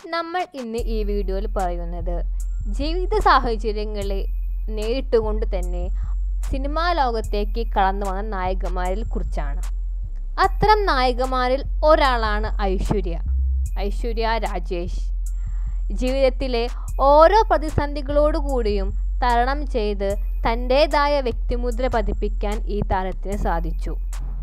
നമ്മൾ ഇന്ന് ഈ വീഡിയോയിൽ പറയുന്നത് ജീവിത സാഹചര്യങ്ങളെ നേരിട്ടുകൊണ്ട് തന്നെ സിനിമാ ലോകത്തേക്ക് കടന്നു വന്ന നായികമാരിൽ കുറിച്ചാണ് അത്തരം നായികമാരിൽ ഒരാളാണ് ഐശ്വര്യ ഐശ്വര്യ രാജേഷ് ജീവിതത്തിലെ ഓരോ പ്രതിസന്ധികളോടുകൂടിയും തരണം ചെയ്ത് തൻ്റേതായ വ്യക്തിമുദ്ര പതിപ്പിക്കാൻ ഈ താരത്തിന് സാധിച്ചു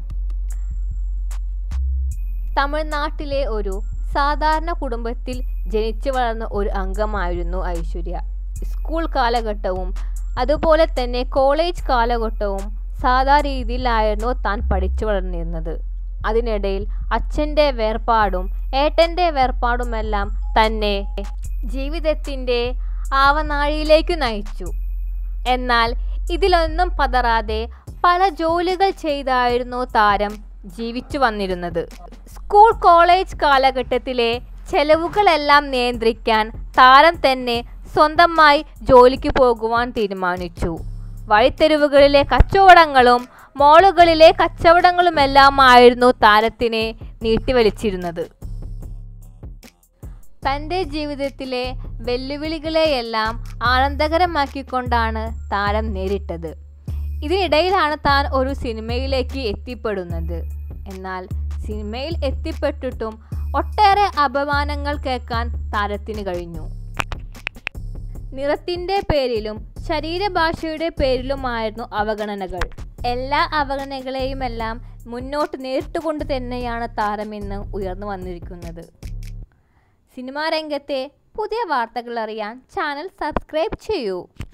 തമിഴ്നാട്ടിലെ ഒരു സാധാരണ കുടുംബത്തിൽ ജനിച്ചു വളർന്ന ഒരു അംഗമായിരുന്നു ഐശ്വര്യ സ്കൂൾ കാലഘട്ടവും അതുപോലെ തന്നെ കോളേജ് കാലഘട്ടവും സാധാ രീതിയിലായിരുന്നു താൻ പഠിച്ചു വളർന്നിരുന്നത് അതിനിടയിൽ അച്ഛൻ്റെ വേർപാടും ഏട്ടൻ്റെ വേർപാടുമെല്ലാം തന്നെ ജീവിതത്തിൻ്റെ ആവനാഴിയിലേക്ക് നയിച്ചു എന്നാൽ ഇതിലൊന്നും പതറാതെ പല ജോലികൾ ചെയ്തായിരുന്നു താരം ജീവിച്ചു വന്നിരുന്നത് സ്കൂൾ കോളേജ് കാലഘട്ടത്തിലെ ചെലവുകളെല്ലാം നിയന്ത്രിക്കാൻ താരം തന്നെ സ്വന്തമായി ജോലിക്ക് പോകുവാൻ തീരുമാനിച്ചു വഴിത്തെരുവുകളിലെ കച്ചവടങ്ങളും മോളുകളിലെ കച്ചവടങ്ങളുമെല്ലാമായിരുന്നു താരത്തിനെ നീട്ടിവലിച്ചിരുന്നത് തൻ്റെ ജീവിതത്തിലെ വെല്ലുവിളികളെയെല്ലാം ആനന്ദകരമാക്കിക്കൊണ്ടാണ് താരം നേരിട്ടത് ഇതിനിടയിലാണ് താൻ ഒരു സിനിമയിലേക്ക് എത്തിപ്പെടുന്നത് എന്നാൽ സിനിമയിൽ എത്തിപ്പെട്ടിട്ടും ഒട്ടേറെ അപമാനങ്ങൾ കേൾക്കാൻ താരത്തിന് കഴിഞ്ഞു നിറത്തിൻ്റെ പേരിലും ശരീരഭാഷയുടെ പേരിലുമായിരുന്നു അവഗണനകൾ എല്ലാ അവഗണനകളെയുമെല്ലാം മുന്നോട്ട് നേരിട്ടുകൊണ്ട് തന്നെയാണ് താരമെന്ന് ഉയർന്നു വന്നിരിക്കുന്നത് സിനിമാ രംഗത്തെ പുതിയ വാർത്തകൾ അറിയാൻ ചാനൽ സബ്സ്ക്രൈബ് ചെയ്യൂ